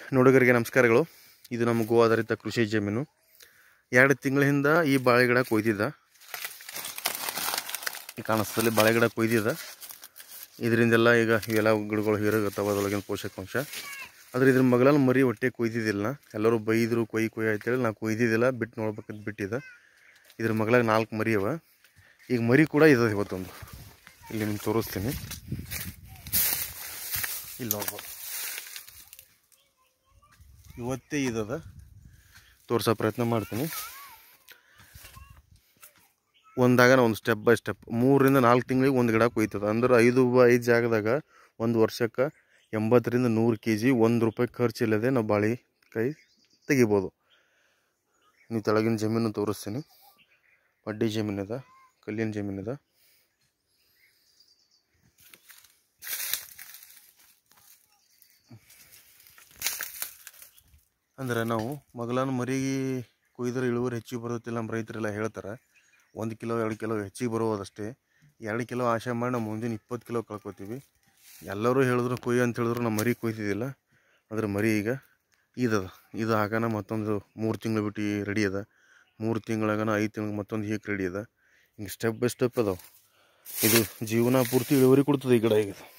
ನೋಡುಗರಿಗೆ ನಮಸ್ಕಾರಗಳು ಇದು ನಮ್ಮ ಗೋ ಆಧಾರಿತ ಕೃಷಿ ಜಮೀನು ಎರಡು ತಿಂಗಳ ಹಿಂದೆ ಈ ಬಾಳೆ ಗಿಡ ಕೊಯ್ದಿದ್ದ ಈ ಕಾಣಿಸ್ತಲ್ಲಿ ಬಾಳೆ ಗಿಡ ಕೊಯ್ದಿದ್ದ ಇದರಿಂದೆಲ್ಲ ಈಗ ಇವೆಲ್ಲ ಗಿಡಗಳು ಹೀರಾಗತ್ತವ ಅದರೊಳಗಿನ ಪೋಷಕಾಂಶ ಆದರೆ ಇದ್ರ ಮಗಲಲ್ಲಿ ಮರಿ ಹೊಟ್ಟೆ ಕೊಯ್ದಿದ್ದಿಲ್ಲ ನಾ. ಎಲ್ಲರೂ ಬೈದರು ಕೊಯ್ ಕೊಯ್ ಅಂತೇಳಿ ನಾ ಕೊಯ್ದಿದ್ದಿಲ್ಲ ಬಿಟ್ಟು ನೋಡ್ಬೇಕಂತ ಬಿಟ್ಟಿದ್ದ ಇದ್ರ ಮಗಲಾಗ ನಾಲ್ಕು ಮರಿ ಅವ ಈಗ ಮರಿ ಕೂಡ ಇದೆ ಇವತ್ತೊಂದು ಇಲ್ಲಿ ನಿಮ್ಗೆ ತೋರಿಸ್ತೀನಿ ಇಲ್ಲಿ ನೋಡ್ಬೋದು ಇವತ್ತೇ ಇದದ ತೋರ್ಸೋ ಪ್ರಯತ್ನ ಮಾಡ್ತೀನಿ ಒಂದಾಗ ಒಂದು ಸ್ಟೆಪ್ ಬೈ ಸ್ಟೆಪ್ ಮೂರರಿಂದ ನಾಲ್ಕು ತಿಂಗಳಿಗೆ ಒಂದು ಗಿಡ ಕೊಯ್ತದ ಅಂದ್ರೆ ಐದು ಬ ಐದು ಜಾಗದಾಗ ಒಂದು ವರ್ಷಕ್ಕೆ ಎಂಬತ್ತರಿಂದ ನೂರು ಕೆ ಜಿ ಒಂದು ರೂಪಾಯಿ ಖರ್ಚಿಲ್ಲದೆ ನಾವು ಬಾಳೆಕಾಯಿ ತೆಗಿಬೋದು ನೀವು ತೆಳಗಿನ ಜಮೀನು ತೋರಿಸ್ತೀನಿ ಅಡ್ಡಿ ಜಮೀನದ ಕಲ್ಲಿನ ಜಮೀನದ ಅಂದ್ರೆ ನಾವು ಮಗಲಾನ ಮರಿ ಕೊಯ್ದ್ರೆ ಇಳುವರಿ ಹೆಚ್ಚಿಗೆ ಬರುತ್ತಿಲ್ಲ ನಮ್ಮ ರೈತರೆಲ್ಲ ಹೇಳ್ತಾರೆ ಒಂದು ಕಿಲೋ ಎರಡು ಕಿಲೋ ಹೆಚ್ಚಿಗೆ ಬರೋದಷ್ಟೇ ಎರಡು ಕಿಲೋ ಆಶೆ ಮಾಡಿ ನಾವು ಮುಂದಿನ ಇಪ್ಪತ್ತು ಕಿಲೋ ಕಳ್ಕೊತೀವಿ ಎಲ್ಲರೂ ಹೇಳಿದ್ರು ಕೊಯ್ಯು ಅಂತ ಹೇಳಿದ್ರು ನಾವು ಮರಿ ಕೊಯ್ತಿದ್ದಿಲ್ಲ ಅದ್ರ ಮರಿ ಈಗ ಇದದ ಇದು ಆಗಾನ ಮತ್ತೊಂದು ಮೂರು ತಿಂಗಳು ಬಿಟ್ಟು ರೆಡಿ ಅದ ಮೂರು ತಿಂಗಳಾಗನ ಐದು ತಿಂಗಳಿಗೆ ಮತ್ತೊಂದು ಹೀಗೆ ರೆಡಿ ಅದ ಹಿಂಗೆ ಸ್ಟೆಪ್ ಬೈ ಸ್ಟೆಪ್ ಅದಾವೆ ಇದು ಜೀವನ ಪೂರ್ತಿ ಇಳುವರಿ ಕೊಡ್ತದೆ ಈ ಗಿಡ ಈಗ